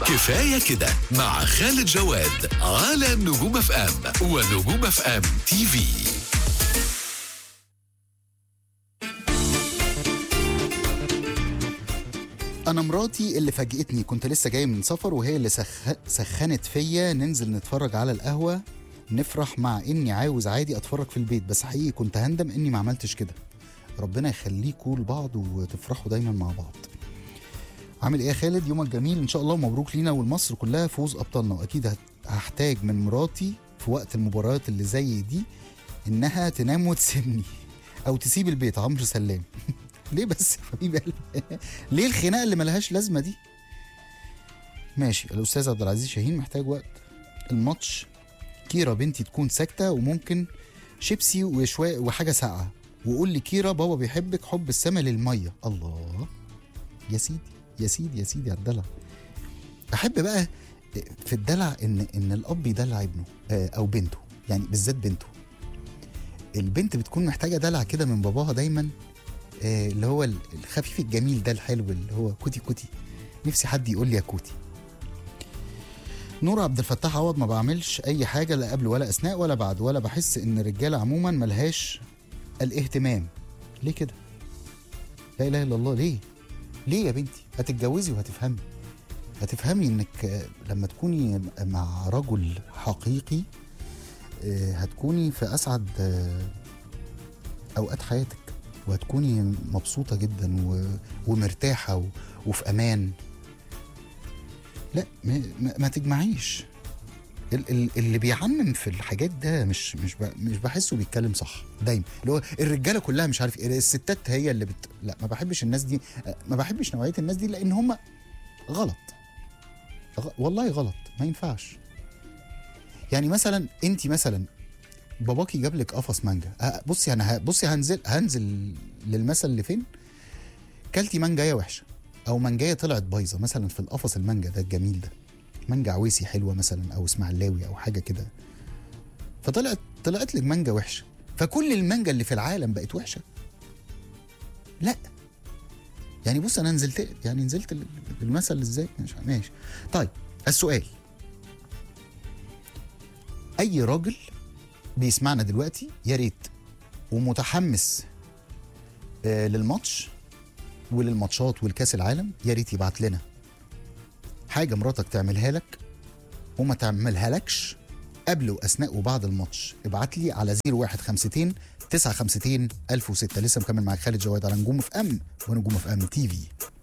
كفاية كده مع خالد جواد على نجوم اف ام ونجوم اف ام تي في انا مراتي اللي فاجئتني كنت لسه جاي من سفر وهي اللي سخ... سخنت فيا ننزل نتفرج على القهوه نفرح مع اني عاوز عادي اتفرج في البيت بس حقيقي كنت هندم اني ما عملتش كده ربنا يخليكوا لبعض وتفرحوا دايما مع بعض عامل ايه يا خالد يومك جميل ان شاء الله ومبروك لينا ولمصر كلها فوز ابطالنا واكيد هت- هحتاج من مراتي في وقت المباريات اللي زي دي انها تنام وتسيبني او تسيب البيت عمرو سلام ليه بس يا حبيبي قلبي؟ ليه الخناقه اللي ملهاش لازمه دي ماشي الاستاذ عبد العزيز شاهين محتاج وقت الماتش كيرا بنتي تكون ساكته وممكن شيبسي وشوية وحاجه ساقعه وقول لي كيرا بابا بيحبك حب السما للميه الله يا سيدي يا سيدي يا سيدي على الدلع احب بقى في الدلع ان ان الاب يدلع ابنه آه، او بنته يعني بالذات بنته البنت بتكون محتاجه دلع كده من باباها دايما آه، اللي هو الخفيف الجميل ده الحلو اللي هو كوتي كوتي نفسي حد يقول لي يا كوتي نور عبد الفتاح عوض ما بعملش اي حاجه لا قبل ولا اثناء ولا بعد ولا بحس ان الرجاله عموما ملهاش الاهتمام ليه كده لا اله الا الله ليه ليه يا بنتي هتتجوزي وهتفهمي هتفهمي انك آه، لما تكوني مع رجل حقيقي آه، هتكوني في اسعد آه، اوقات حياتك وهتكوني مبسوطه جدا و... ومرتاحه و... وفي امان لا ما, ما, ما تجمعيش ال... ال... اللي بيعمم في الحاجات ده مش مش ب... مش بحسه بيتكلم صح دايما اللي هو الرجاله كلها مش عارف ايه الستات هي اللي بت... لا ما بحبش الناس دي ما بحبش نوعيه الناس دي لان هم غلط غ... والله غلط ما ينفعش يعني مثلا انت مثلا باباكي جاب لك قفص مانجا أه، بصي انا ه- بصي هنزل هنزل للمثل اللي فين كلتي مانجايه وحشه او مانجايه طلعت بايظه مثلا في القفص المانجا ده الجميل ده مانجا عويسي حلوه مثلا او اسماعيلاوي او حاجه كده فطلعت طلعت لك مانجا وحشه فكل المانجا اللي في العالم بقت وحشه لا يعني بص انا نزلت يعني نزلت ال- المثل ازاي مش ماشي طيب السؤال اي راجل بيسمعنا دلوقتي يا ريت ومتحمس آه، للماتش وللماتشات والكاس العالم يا ريت يبعت لنا حاجه مراتك تعملها لك وما تعملها لكش قبل واثناء وبعد الماتش ابعت لي على 0152 952 1006 لسه مكمل معاك خالد جواد على نجوم في ام ونجوم في ام تي في